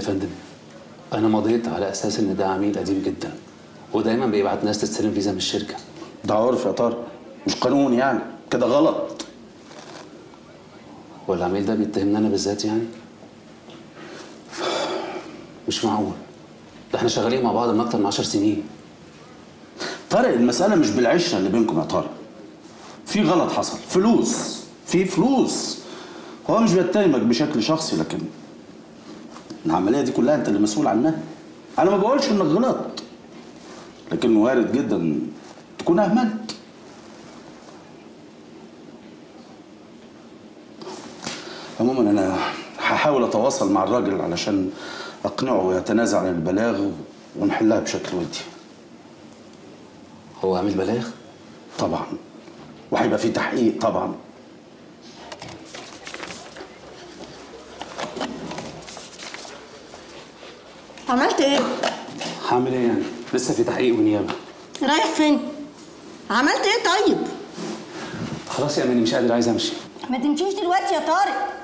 فندم انا مضيت على اساس ان ده عميل قديم جدا ودايما بيبعت ناس تستلم فيزا من الشركه ده عرف يا طارق مش قانون يعني كده غلط هو العميل ده بيتهمني انا بالذات يعني مش معقول ده احنا شغالين مع بعض من اكتر من 10 سنين طارق المسألة مش بالعشرة اللي بينكم يا طارق في غلط حصل فلوس في فلوس هو مش بيتهمك بشكل شخصي لكن العملية دي كلها انت اللي مسؤول عنها انا ما بقولش انك غلط لكن وارد جدا تكون اهملت عموما انا هحاول اتواصل مع الراجل علشان اقنعه يتنازل عن البلاغ ونحلها بشكل ودي هو عامل بلاغ طبعا وهيبقى في تحقيق طبعا عملت ايه؟ هعمل ايه يعني لسه في تحقيق ونيابه رايح فين؟ عملت ايه طيب؟ خلاص يا اماني مش قادر عايز امشي ما تمشيش دلوقتي يا طارق